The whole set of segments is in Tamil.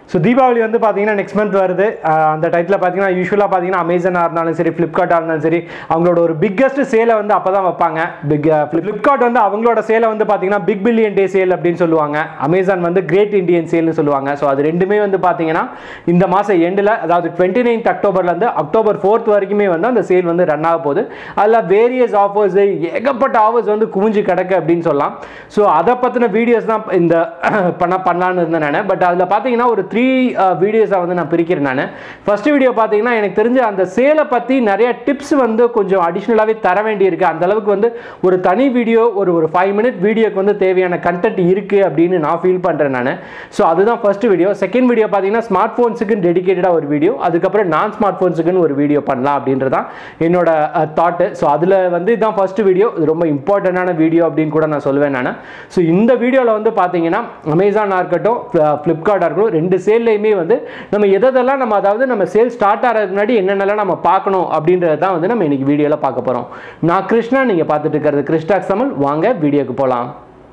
ஸோ தீபாவளி வந்து பார்த்தீங்கன்னா நெக்ஸ்ட் மந்த் வருது அஹ் அந்த டைத்தில் பார்த்தீங்கன்னா யூஸ்வலாக பார்த்தீங்கன்னா அமேசானாக இருந்தாலும் சரி ஃப்ளிப்கார்ட்டாக இருந்தாலும் சரி அவங்களோட ஒரு பிக்கஸ்ட் சேலை வந்து அப்போ தான் வைப்பாங்க பிக் ஃப்ளிப்கார்ட் வந்து அவங்களோட சேலை வந்து பார்த்தீங்கன்னா பிக் பில்லியன் டே சேல் அப்படின்னு சொல்லுவாங்க அமேசான் வந்து கிரேட் இண்டியன் சேல்னு சொல்லுவாங்க ஸோ அது ரெண்டுமே வந்து பார்த்தீங்கன்னா இந்த மாதம் எண்டில் அதாவது டுவெண்ட்டி நைன்த் அக்டோபர்லேருந்து அக்டோபர் ஃபோர்த் வரைக்குமே வந்து அந்த சேல் வந்து ரன் ஆக போகுது அதில் வேரியஸ் ஆஃபர்ஸ் ஏகப்பட்ட ஆஃபர்ஸ் வந்து குவிஞ்சு கிடக்கு அப்படின்னு சொல்லலாம் ஸோ அதை பற்றின வீடியோஸ் தான் இந்த பண்ண பண்ணலான்னு இருந்தேன் நான் பட் அதில் பார்த்தீங்கன்னா ஒரு த்ரீ வீடியோஸாக வந்து நான் பிரிக்கிறேன் நான் ஃபர்ஸ்ட் வீடியோ பார்த்தீங்கன்னா எனக்கு தெரிஞ்ச அந்த சேலை பற்றி நிறைய டிப்ஸ் வந்து கொஞ்சம் அடிஷ்னலாகவே தர வேண்டியிருக்கு அந்த அளவுக்கு வந்து ஒரு தனி வீடியோ ஒரு ஒரு ஃபைவ் மினிட் வீடியோக்கு வந்து தேவையான கண்டென்ட் இருக்குது அப்படின்னு நான் ஃபீல் பண்ணுறேன் நான் ஸோ அதுதான் ஃபர்ஸ்ட் வீடியோ செகண்ட் வீடியோ பார்த்தீங்கன்னா ஸ்மார்ட் ஃபோன்ஸுக்கு டெடிகேட்டடாக ஒரு வீடியோ அதுக்கப்புறம் நான் ஸ்மார்ட் ஃபோன்ஸுக்குன்னு ஒரு வீடியோ பண்ணலாம் அப்படின்றதான் என்னோட தாட்டு ஸோ அதில் வந்து இதுதான் ஃபர்ஸ்ட் வீடியோ இது ரொம்ப இம்பார்ட்டண்டான வீடியோ அப்படின்னு கூட நான் சொல்லுவேன் நான் ஸோ இந்த வீடியோவில் வந்து பார்த்தீங்கன்னா அமேசானாக இருக்கட்டும் ஃப்ளிப்கார்ட்டாக இருக்கட்டும் ரெண்டு சேல்லையுமே வந்து நம்ம எதெல்லாம் நம்ம அதாவது நம்ம சேல் ஸ்டார்ட் ஆகிறதுக்கு முன்னாடி என்னென்னலாம் நம்ம பார்க்கணும் அப்படின்றது தான் வந்து நம்ம இன்னைக்கு வீடியோவில் பார்க்க போகிறோம் நான் கிருஷ்ணா நீங்கள் பார்த்துட்டு இருக்கிறது கிருஷ்டாக்ஸ் தமிழ் வாங்க வீடியோக்கு போகலாம்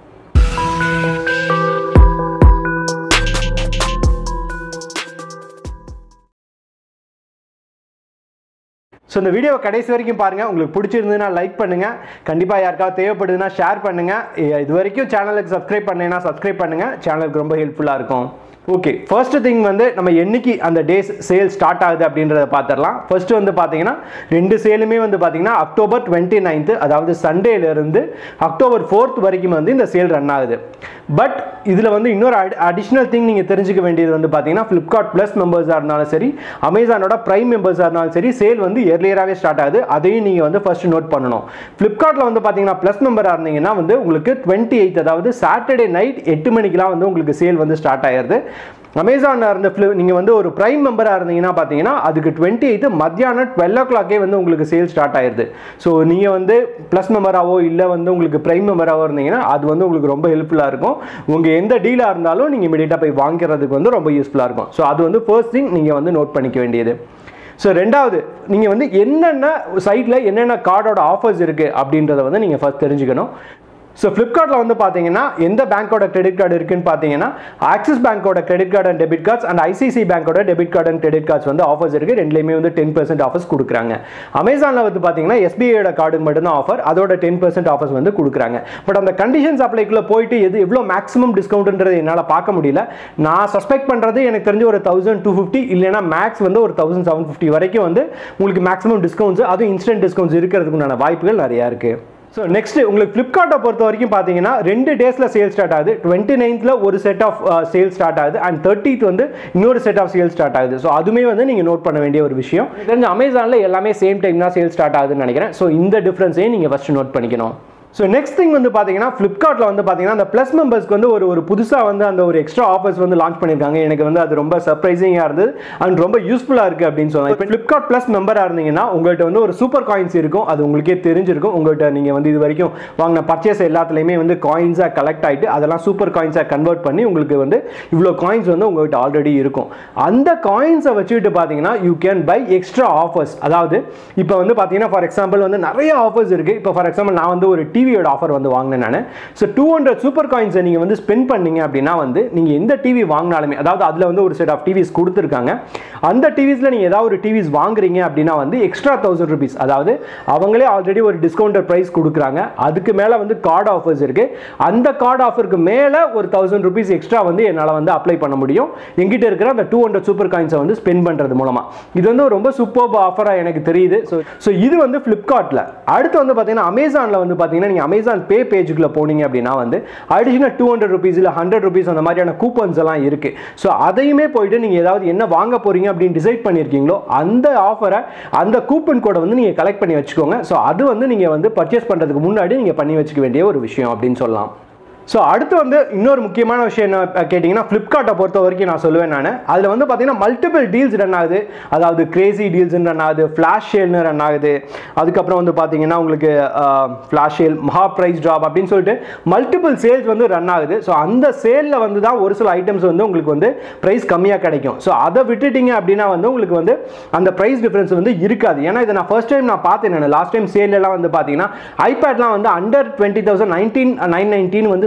ஸோ இந்த வீடியோவை கடைசி வரைக்கும் பாருங்கள் உங்களுக்கு பிடிச்சிருந்ததுன்னா லைக் பண்ணுங்கள் கண்டிப்பாக யாருக்காவது தேவைப்படுதுன்னா ஷேர் பண்ணுங்கள் இது வரைக்கும் சேனலுக்கு சப்ஸ்கிரைப் பண்ணீங்கன்னா சப்ஸ்கிரைப் பண்ணுங்கள் சேனலுக்கு ரொம்ப ஹெல்ப்ஃபுல்லாக இருக்கும் ஓகே ஃபர்ஸ்ட் திங் வந்து நம்ம என்னைக்கு அந்த டேஸ் சேல் ஸ்டார்ட் ஆகுது அப்படின்றத பார்த்துடலாம் ஃபர்ஸ்ட் வந்து பார்த்தீங்கன்னா ரெண்டு சேலுமே வந்து பார்த்தீங்கன்னா அக்டோபர் டுவெண்ட்டி நைன்த்து அதாவது சண்டேலேருந்து அக்டோபர் ஃபோர்த் வரைக்கும் வந்து இந்த சேல் ரன் ஆகுது பட் இதில் வந்து இன்னொரு அடிஷ்னல் திங் நீங்கள் தெரிஞ்சுக்க வேண்டியது வந்து பார்த்தீங்கன்னா ஃப்ளிப்கார்ட் ப்ளஸ் மெம்பர்ஸாக இருந்தாலும் சரி அமேசானோட ப்ரைம் மெம்பர்ஸாக இருந்தாலும் சரி சேல் வந்து எர்லியராகவே ஸ்டார்ட் ஆகுது அதையும் நீங்கள் வந்து ஃபர்ஸ்ட் நோட் பண்ணணும் ஃப்ளிப்கார்ட்டில் வந்து பார்த்தீங்கன்னா ப்ளஸ் மெம்பராக இருந்தீங்கன்னா வந்து உங்களுக்கு டுவெண்ட்டி எயித் அதாவது சாட்டர்டே நைட் எட்டு மணிக்கெலாம் வந்து உங்களுக்கு சேல் வந்து ஸ்டார்ட் ஆயிருது அமேசானில் இருந்த ஃப்ளி நீங்கள் வந்து ஒரு ப்ரைம் மெம்பராக இருந்தீங்கன்னா பார்த்தீங்கன்னா அதுக்கு டுவெண்ட்டி எயித்து மத்தியானம் டுவெல் ஓ கிளாக்கே வந்து உங்களுக்கு சேல் ஸ்டார்ட் ஆயிருது ஸோ நீங்கள் வந்து ப்ளஸ் மெம்பராகவோ இல்லை வந்து உங்களுக்கு ப்ரைம் மெம்பராகவோ இருந்தீங்கன்னா அது வந்து உங்களுக்கு ரொம்ப ஹெல்ப்ஃபுல்லாக இருக்கும் உங்கள் எந்த டீலாக இருந்தாலும் நீங்கள் இமீடியட்டாக போய் வாங்கிறதுக்கு வந்து ரொம்ப யூஸ்ஃபுல்லாக இருக்கும் ஸோ அது வந்து ஃபர்ஸ்ட் திங் நீங்கள் வந்து நோட் பண்ணிக்க வேண்டியது ஸோ ரெண்டாவது நீங்கள் வந்து என்னென்ன சைட்டில் என்னென்ன கார்டோட ஆஃபர்ஸ் இருக்குது அப்படின்றத வந்து நீங்கள் ஃபஸ்ட் தெரிஞ்சுக்கணும் ஸோ ஃப்ளிப்கார்ட்டில் வந்து பார்த்தீங்கன்னா எந்த பேங்க்கோட கிரெடிட் கார்டு இருக்குன்னு பார்த்தீங்கன்னா ஆக்சிஸ் பேங்க்கோட credit card and debit cards and ICC பேங்க்கோட debit card and credit cards வந்து ஆஃபர்ஸ் இருக்குது ரெண்டுலேயுமே வந்து டென் பர்சன்ட் ஆஃபர்ஸ் கொடுக்குறாங்க அமேசானில் வந்து பார்த்தீங்கன்னா எஸ்பிஐயோட கார்டுக்கு மட்டும்தான் ஆஃபர் அதோட டென் பர்சன்ட் ஆஃபர்ஸ் வந்து கொடுக்குறாங்க பட் அந்த கண்டிஷன்ஸ் அப்ளைக்குள்ளே போயிட்டு எது எவ்வளோ மேக்ஸிமம் டிஸ்கவுண்ட்ன்றது என்னால் பார்க்க முடியல நான் சஸ்பெக்ட் பண்ணுறது எனக்கு தெரிஞ்சு ஒரு தௌசண்ட் டூ ஃபிஃப்டி இல்லைனா மேக்ஸ் வந்து ஒரு தௌசண்ட் செவன் ஃபிஃப்டி வரைக்கும் வந்து உங்களுக்கு மேக்ஸிமம் டிஸ்கவுண்ட்ஸ் அதுவும் இன்ஸ்டன்ட் டிஸ்கவுண்ட்ஸ் இருக்கிறதுக்குண்டான வாய்ப்புகள் நிறையா இருக்குது ஸோ நெக்ஸ்ட் உங்களுக்கு ஃப்ளிப்கார்ட்டை பொறுத்த வரைக்கும் பார்த்தீங்கன்னா ரெண்டு டேஸில் சேல் ஸ்டார்ட் ஆகுது டுவெண்ட்டி நைன்த்தில் ஒரு செட் ஆஃப் சேல் ஸ்டார்ட் ஆகுது அண்ட் தேர்ட்டித் வந்து இன்னொரு செட் ஆஃப் சேல் ஸ்டார்ட் ஆகுது ஸோ அதுவுமே வந்து நீங்கள் நோட் பண்ண வேண்டிய ஒரு விஷயம் எனக்கு தெரிஞ்ச அமேசானில் எல்லாமே சேம் டைம் தான் சேல் ஸ்டார்ட் ஆகுதுன்னு நினைக்கிறேன் ஸோ இந்த டிஃப்ரென்ஸையும் நீங்கள் ஃபஸ்ட்டு நோட் பண்ணிக்கணும் ஸோ நெக்ஸ்ட் திங் வந்து பார்த்தீங்கன்னா ஃப்ளிப்கார்ட்டில் வந்து பார்த்தீங்கன்னா அந்த ப்ளஸ் மெம்பர்ஸ்க்கு வந்து ஒரு ஒரு புதுசாக வந்து அந்த ஒரு எக்ஸ்ட்ரா ஆஃபர்ஸ் வந்து லான்ச் பண்ணியிருக்காங்க எனக்கு வந்து அது ரொம்ப சர்ப்ரைசிங்காக இருந்தது அண்ட் ரொம்ப யூஸ்ஃபுல்லாக இருக்குது அப்படின்னு சொல்லலாம் இப்போ ஃப்ளிப்கார்ட் ப்ளஸ் மெம்பராக இருந்தீங்கன்னா உங்கள்கிட்ட வந்து ஒரு சூப்பர் காயின்ஸ் இருக்கும் அது உங்களுக்கே தெரிஞ்சிருக்கும் உங்கள்கிட்ட நீங்கள் வந்து இது வரைக்கும் வாங்கின பர்ச்சேஸ் எல்லாத்துலேயுமே வந்து காயின்ஸாக கலெக்ட் ஆகிட்டு அதெல்லாம் சூப்பர் காயின்ஸாக கன்வெர்ட் பண்ணி உங்களுக்கு வந்து இவ்வளோ காயின்ஸ் வந்து உங்கள்கிட்ட ஆல்ரெடி இருக்கும் அந்த காயின்ஸை வச்சுக்கிட்டு பார்த்தீங்கன்னா you can buy extra offers அதாவது இப்போ வந்து பார்த்தீங்கன்னா ஃபார் எக்ஸாம்பிள் வந்து நிறைய ஆஃபர்ஸ் இருக்குது இப்போ ஃபார் எக்ஸாம்பிள் நான் வந்து ஒரு டிவியோட ஆஃபர் வந்து வாங்கினேன் நான் ஸோ டூ ஹண்ட்ரட் சூப்பர் காயின்ஸை நீங்கள் வந்து ஸ்பெண்ட் பண்ணீங்க அப்படின்னா வந்து நீங்கள் எந்த டிவி வாங்கினாலுமே அதாவது அதில் வந்து ஒரு செட் ஆஃப் டிவிஸ் கொடுத்துருக்காங்க அந்த டிவிஸில் நீங்கள் ஏதாவது ஒரு டிவிஸ் வாங்குறீங்க அப்படின்னா வந்து எக்ஸ்ட்ரா தௌசண்ட் ருபீஸ் அதாவது அவங்களே ஆல்ரெடி ஒரு டிஸ்கவுண்டட் ப்ரைஸ் கொடுக்குறாங்க அதுக்கு மேலே வந்து கார்டு ஆஃபர்ஸ் இருக்குது அந்த கார்டு ஆஃபருக்கு மேலே ஒரு தௌசண்ட் ருபீஸ் எக்ஸ்ட்ரா வந்து என்னால் வந்து அப்ளை பண்ண முடியும் எங்கிட்ட இருக்கிற அந்த டூ ஹண்ட்ரட் சூப்பர் காயின்ஸை வந்து ஸ்பெண்ட் பண்ணுறது மூலமாக இது வந்து ரொம்ப சூப்பர் ஆஃபராக எனக்கு தெரியுது ஸோ ஸோ இது வந்து ஃப்ளிப்கார்ட்டில் அடுத்து வந்து பார்த்தீங்கன்னா அமேசானில் வந்து பார்த்தீங்கன்னா நீங்கள் அமேசான் பே பேஜுக்குள்ளே போனீங்க அப்படின்னா வந்து அடிஷனல் டூ ஹண்ட்ரட் ருபீஸ் இல்லை ஹண்ட்ரட் ருபீஸ் அந்த மாதிரியான கூப்பன்ஸ் எல்லாம் இருக்குது ஸோ அதையுமே போயிட்டு நீங்கள் ஏதாவது என்ன வாங்க போகிறீங்க அப்படின்னு டிசைட் பண்ணியிருக்கீங்களோ அந்த ஆஃபரை அந்த கூப்பன் கோடை வந்து நீங்கள் கலெக்ட் பண்ணி வச்சுக்கோங்க ஸோ அது வந்து நீங்கள் வந்து பர்ச்சேஸ் பண்ணுறதுக்கு முன்னாடி நீங்கள் பண்ணி வச்சுக்க வேண்டிய ஒரு விஷயம் அப்படின்னு சொல்லலாம் ஸோ அடுத்து வந்து இன்னொரு முக்கியமான விஷயம் என்ன கேட்டிங்கன்னா ஃப்ளிப்கார்ட்டை பொறுத்த வரைக்கும் நான் சொல்லுவேன் நான் அதில் வந்து பார்த்தீங்கன்னா மல்டிபிள் டீல்ஸ் ரன் ஆகுது அதாவது கிரேசி டீல்ஸ் ரன் ஆகுது ஃப்ளாஷ் சேல்னு ரன் ஆகுது அதுக்கப்புறம் வந்து பார்த்தீங்கன்னா உங்களுக்கு ஃப்ளாஷ் சேல் மஹா ப்ரைஸ் ட்ராப் அப்படின்னு சொல்லிட்டு மல்டிபிள் சேல்ஸ் வந்து ரன் ஆகுது ஸோ அந்த சேலில் வந்து தான் ஒரு சில ஐட்டம்ஸ் வந்து உங்களுக்கு வந்து ப்ரைஸ் கம்மியாக கிடைக்கும் ஸோ அதை விட்டுட்டீங்க அப்படின்னா வந்து உங்களுக்கு வந்து அந்த ப்ரைஸ் டிஃப்ரென்ஸ் வந்து இருக்காது ஏன்னா இதை நான் ஃபர்ஸ்ட் டைம் நான் பார்த்தேன் நான் லாஸ்ட் டைம் சேல்லாம் வந்து பார்த்தீங்கன்னா ஐபேட்லாம் வந்து under twenty thousand nineteen nine nineteen வந்து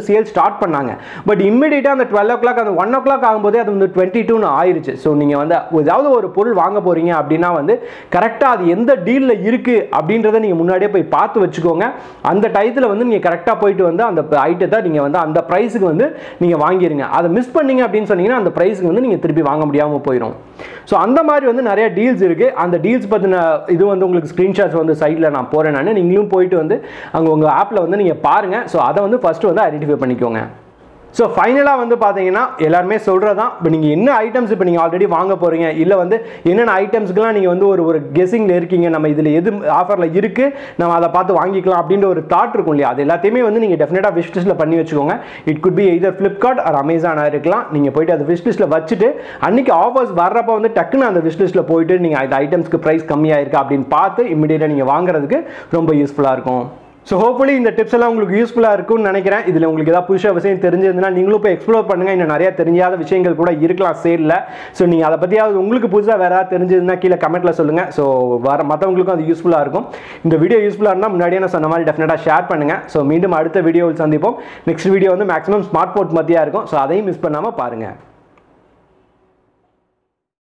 சேல் ஸ்டார்ட் பண்ணாங்க பட் இம்மிடியட்டாக அந்த டுவெல் ஓ கிளாக் அந்த ஒன் ஓ கிளாக் ஆகும்போதே அது வந்து டுவெண்ட்டி டூன்னு ஆயிருச்சு ஸோ நீங்கள் வந்து ஏதாவது ஒரு பொருள் வாங்க போகிறீங்க அப்படின்னா வந்து கரெக்டாக அது எந்த டீலில் இருக்குது அப்படின்றத நீங்கள் முன்னாடியே போய் பார்த்து வச்சுக்கோங்க அந்த டயத்தில் வந்து நீங்கள் கரெக்டாக போயிட்டு வந்து அந்த ஐட்டத்தை நீங்கள் வந்து அந்த ப்ரைஸுக்கு வந்து நீங்கள் வாங்கிடுங்க அதை மிஸ் பண்ணீங்க அப்படின்னு சொன்னீங்கன்னா அந்த ப்ரைஸுக்கு வந்து நீங்கள் திருப்பி வாங்க முடியாமல் போயிடும் ஸோ அந்த மாதிரி வந்து நிறைய டீல்ஸ் இருக்குது அந்த டீல்ஸ் பற்றின இது வந்து உங்களுக்கு ஸ்க்ரீன்ஷாட்ஸ் வந்து சைடில் நான் போகிறேன் நான் நீங்களும் போயிட்டு வந்து அங்கே உங்கள் ஆப்பில் வந்து நீங்கள் பாருங்கள் ஸோ அதை வந்து ஃபஸ்ட்டு வந்து ஐடென்டிஃபை பண்ணிக்கோங்க ஸோ ஃபைனலாக வந்து பார்த்தீங்கன்னா எல்லாருமே சொல்கிறது தான் இப்போ நீங்கள் என்ன ஐட்டம்ஸ் இப்போ நீங்கள் ஆல்ரெடி வாங்க போகிறீங்க இல்லை வந்து என்னென்ன ஐட்டம்ஸ்க்குலாம் நீங்கள் வந்து ஒரு ஒரு கெஸிங்கில் இருக்கீங்க நம்ம இதில் எது ஆஃபரில் இருக்குது நம்ம அதை பார்த்து வாங்கிக்கலாம் அப்படின்ற ஒரு தாட் இருக்கும் இல்லையா அது எல்லாத்தையுமே வந்து நீங்கள் டெஃபினட்டாக விஷ் லிஸ்ட்டில் பண்ணி வச்சுக்கோங்க it could be either Flipkart or அமேசானாக இருக்கலாம் நீங்கள் போயிட்டு அது விஷ் லிஸ்ட்டில் வச்சுட்டு அன்றைக்கி ஆஃபர்ஸ் வர்றப்போ வந்து டக்குன்னு அந்த விஷ் லிஸ்ட்டில் போயிட்டு நீங்கள் அந்த ஐட்டம்ஸ்க்கு ப்ரைஸ் கம்மியாக இருக்கா அப்படின்னு பார்த்து இம்மிடியேட்டாக நீங்கள் வாங்குறதுக்கு ரொம்ப யூஸ்ஃபுல்லாக இருக்கும் ஸோ ஹோப்ஃபுல்லி இந்த டிப்ஸ் எல்லாம் உங்களுக்கு யூஸ்ஃபுல்லாக இருக்கும்னு நினைக்கிறேன் இதில் உங்களுக்கு ஏதாவது புதுசாக விஷயம் தெரிஞ்சிருந்தா நீங்களும் போய் எக்ஸ்ப்ளோர் பண்ணுங்கள் இன்னும் நிறைய தெரியாத விஷயங்கள் கூட இருக்கலாம் சேலில் ஸோ நீங்கள் அதை பற்றியாவது உங்களுக்கு புதுசாக வேறு ஏதாவது தெரிஞ்சதுன்னா கீழே கமெண்ட்டில் சொல்லுங்கள் ஸோ வர மற்றவங்களுக்கும் அது யூஸ்ஃபுல்லாக இருக்கும் இந்த வீடியோ யூஸ்ஃபுல்லாக இருந்தால் முன்னாடியே நான் சொன்ன மாதிரி டெஃபினட்டாக ஷேர் பண்ணுங்கள் ஸோ மீண்டும் அடுத்த வீடியோவில் சந்திப்போம் நெக்ஸ்ட் வீடியோ வந்து மேக்ஸிமம் ஸ்மார்ட் போர்ட் மத்தியாக இருக்கும் ஸோ அதையும் மிஸ் பண்ணாமல் பாருங்கள்